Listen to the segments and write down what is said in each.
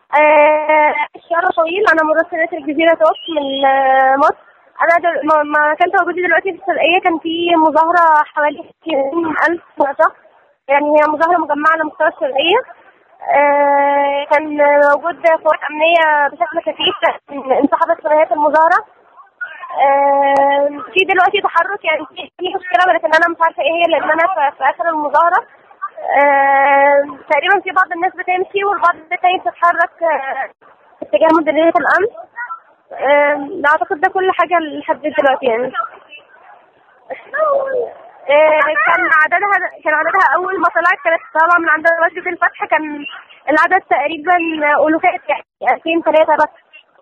آه، الشارع طويل انا مراسلة الجزيرة توك من آه، مصر انا دل... ما, ما كان تواجدي دلوقتي في الشرقية كان في مظاهرة حوالي 20000 شخص يعني هي مظاهرة مجمعة على مستوى الشرقية آه، كان موجود قوات أمنية بشكل كثيف انسحبت نهاية المظاهرة آه، في دلوقتي تحرك يعني في في مشكلة لكن أنا مش عارفة إيه هي لأن أنا في- في آخر المظاهرة آه، تقريبا في بعض الناس بتمشي والبعض التاني بتتحرك آه، اتجاه مديرية الأمن آه، أعتقد ده كل حاجة لحد دلوقتي يعني آه، كان عددها كان عددها أول ما طلعت كانت طالعة من عند مسجد الفتح كان العدد تقريبا ألوفات يعني 2000 3 بس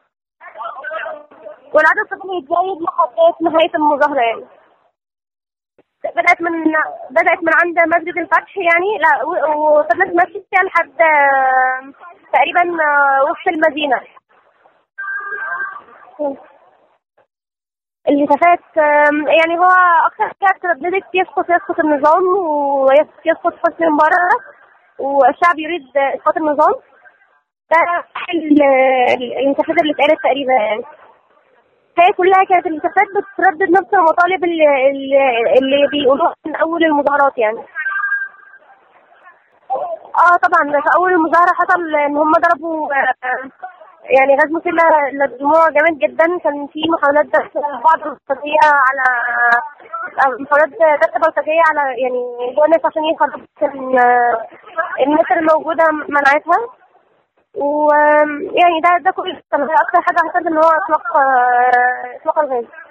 والعدد فضل يتزايد لحد نهاية المظاهرة يعني بدأت من بدأت من عند مسجد الفتح يعني لا و- وفضلت ماشية فيها لحد آه، تقريبا آه، وسط المدينة الهتافات آم، يعني هو أكثر حاجة ترددت يسقط يسقط النظام ويسقط حسني مبارك والشعب يريد إسقاط النظام ده ال- ال- الهتافات اللي اتقالت تقريبا يعني هي كلها كانت الهتافات بتردد نفس المطالب اللي, اللي, اللي بيقولوها من أول المظاهرات يعني اه طبعا في اول المظاهره حصل ان هم ضربوا آه، يعني غاز مسيل للدموع جامد جدا كان في محاولات دس بعض البلطجيه على آه، محاولات دس بلطجيه على يعني جوه الناس عشان يخرجوا كان آه، الناس الموجوده منعتها ويعني ده ده كل كان اكتر حاجه حصلت ان هو اطلاق آه، اطلاق الغاز